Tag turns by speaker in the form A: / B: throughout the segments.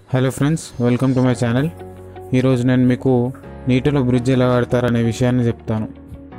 A: hello friends welcome to my channel ఈరోజు నేను మీకు నీటిలో బ్రిడ్జ్ ఎలా కడతారనే విషయాన్ని చెప్తాను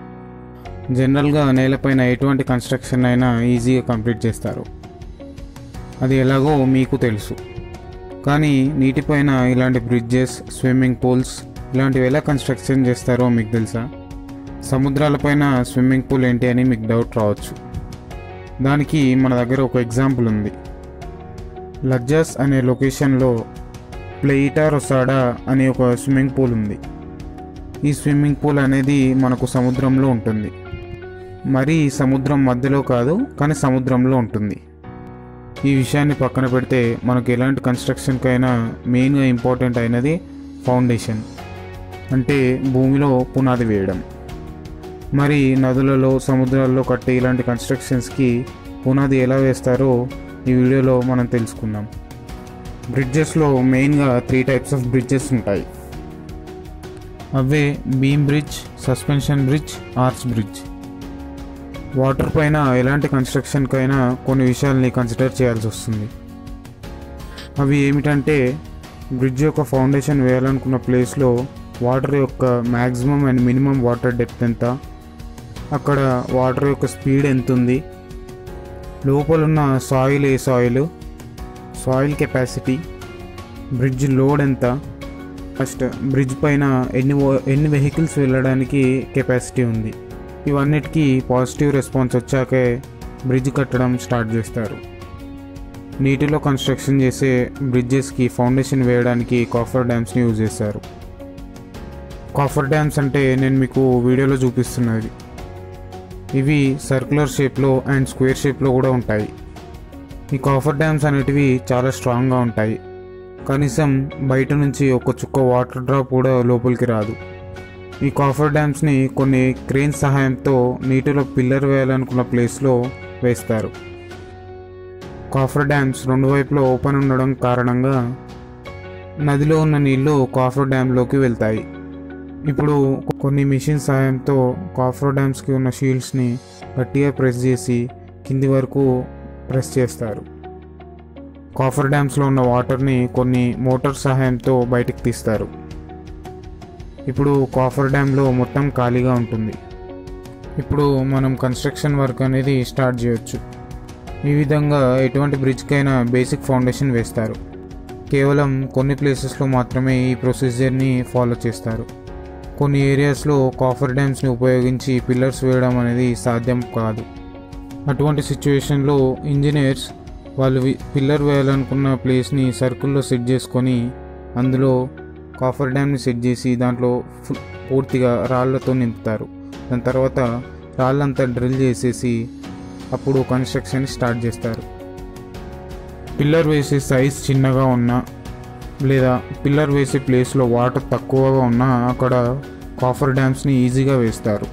A: జనరల్గా నేలపైన ఎటువంటి కన్స్ట్రక్షన్ అయినా ఈజీగా కంప్లీట్ చేస్తారు అది ఎలాగో మీకు తెలుసు కానీ నీటిపైన ఇలాంటి బ్రిడ్జెస్ స్విమ్మింగ్ పూల్స్ ఇలాంటివి ఎలా కన్స్ట్రక్షన్ చేస్తారో మీకు తెలుసా సముద్రాలపైన స్విమ్మింగ్ పూల్ ఏంటి అని మీకు డౌట్ రావచ్చు దానికి మన దగ్గర ఒక ఎగ్జాంపుల్ ఉంది లజ్జాస్ అనే లొకేషన్లో ప్లేయిటా రొసాడా అనే ఒక స్విమ్మింగ్ పూల్ ఉంది ఈ స్విమ్మింగ్ పూల్ అనేది మనకు సముద్రంలో ఉంటుంది మరి సముద్రం మధ్యలో కాదు కానీ సముద్రంలో ఉంటుంది ఈ విషయాన్ని పక్కన పెడితే మనకు ఎలాంటి కన్స్ట్రక్షన్కైనా మెయిన్గా ఇంపార్టెంట్ అయినది ఫౌండేషన్ అంటే భూమిలో పునాది వేయడం మరి నదులలో సముద్రాల్లో కట్టే ఇలాంటి కన్స్ట్రక్షన్స్కి పునాది ఎలా వేస్తారో ఈ వీడియోలో మనం తెలుసుకుందాం బ్రిడ్జెస్లో మెయిన్గా త్రీ టైప్స్ ఆఫ్ బ్రిడ్జెస్ ఉంటాయి అవే beam bridge suspension bridge arch bridge water పైన ఎలాంటి కన్స్ట్రక్షన్కైనా కొన్ని విషయాల్ని కన్సిడర్ చేయాల్సి వస్తుంది అవి ఏమిటంటే బ్రిడ్జ్ యొక్క ఫౌండేషన్ వేయాలనుకున్న ప్లేస్లో వాటర్ యొక్క maximum and minimum water depth ఎంత అక్కడ వాటర్ యొక్క స్పీడ్ ఎంత ఉంది లోపల ఉన్న సాయిల్ ఏ soil soil capacity bridge load ఎంత ఫస్ట్ బ్రిడ్జ్ పైన ఎన్ని వో- ఎన్ని వెహికల్స్ వెళ్ళడానికి కెపాసిటీ ఉంది ఇవన్నిటికీ పాజిటివ్ రెస్పాన్స్ వచ్చాకే బ్రిడ్జ్ కట్టడం స్టార్ట్ చేస్తారు నీటిలో కన్స్ట్రక్షన్ చేసే బ్రిడ్జెస్కి ఫౌండేషన్ వేయడానికి కాఫర్ డ్యామ్స్ని యూజ్ చేస్తారు కాఫర్ డ్యామ్స్ అంటే నేను మీకు వీడియోలో చూపిస్తున్నది ఇవి సర్క్యులర్ షేప్లో అండ్ స్క్వేర్ షేప్లో కూడా ఉంటాయి ఈ కాఫర్ డ్యామ్స్ అనేటివి చాలా స్ట్రాంగ్గా ఉంటాయి కనీసం బయట నుంచి ఒక చుక్క వాటర్ డ్రాప్ కూడా లోపలికి రాదు ఈ కాఫర్ డ్యామ్స్ని కొన్ని క్రేన్ సహాయంతో నీటిలో పిల్లర్ వేయాలనుకున్న ప్లేస్లో వేస్తారు కాఫర్ డ్యామ్స్ రెండు వైపులో ఓపెన్ ఉండడం కారణంగా నదిలో ఉన్న నీళ్లు కాఫర్ డ్యామ్లోకి వెళ్తాయి ఇప్పుడు కొన్ని మిషన్ సహాయంతో కాఫర్ డ్యామ్స్కి ఉన్న షీల్డ్స్ని గట్టిగా ప్రెస్ చేసి కింది వరకు ప్రెస్ చేస్తారు కాఫర్ డ్యామ్స్లో ఉన్న వాటర్ని కొన్ని మోటార్ సహాయంతో బయటికి తీస్తారు ఇప్పుడు కాఫర్ డ్యామ్లో మొత్తం ఖాళీగా ఉంటుంది ఇప్పుడు మనం కన్స్ట్రక్షన్ వర్క్ అనేది స్టార్ట్ చేయొచ్చు ఈ విధంగా ఎటువంటి బ్రిడ్జ్కైనా బేసిక్ ఫౌండేషన్ వేస్తారు కేవలం కొన్ని ప్లేసెస్లో మాత్రమే ఈ ప్రొసీజర్ని ఫాలో చేస్తారు కొన్ని ఏరియాస్లో కాఫర్ డ్యామ్స్ని ఉపయోగించి పిల్లర్స్ వేయడం అనేది సాధ్యం కాదు అటువంటి సిచ్యువేషన్లో ఇంజనీర్స్ వాళ్ళు వి- పిల్లర్ వేయాలనుకున్న ప్లేస్ని సర్కిల్లో సెట్ చేసుకొని అందులో కాఫర్ డ్యామ్ని సెట్ చేసి దాంట్లో ఫుల్ పూర్తిగా రాళ్లతో నింపుతారు దాని తర్వాత రాళ్ళంతా డ్రిల్ చేసేసి అప్పుడు కన్స్ట్రక్షన్ స్టార్ట్ చేస్తారు పిల్లర్ వేసే సైజ్ చిన్నగా ఉన్నా లేదా పిల్లర్ వేసే ప్లేస్లో వాటర్ తక్కువగా ఉన్నా అక్కడ కాఫర్ డ్యామ్స్ని ఈజీగా వేస్తారు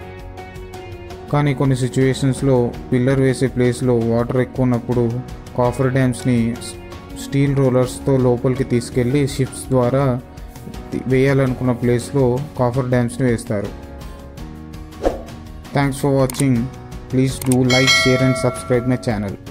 A: కానీ కొన్ని సిచ్యువేషన్స్లో పిల్లర్ వేసే ప్లేస్లో వాటర్ ఎక్కువ ఉన్నప్పుడు కాఫర్ డ్యామ్స్ని స్టీల్ రోలర్స్తో లోపలికి తీసుకెళ్ళి షిప్స్ ద్వారా తి- వేయాలనుకున్న ప్లేస్లో కాఫర్ డ్యామ్స్ని వేస్తారు thanks for watching please do like share and subscribe my channel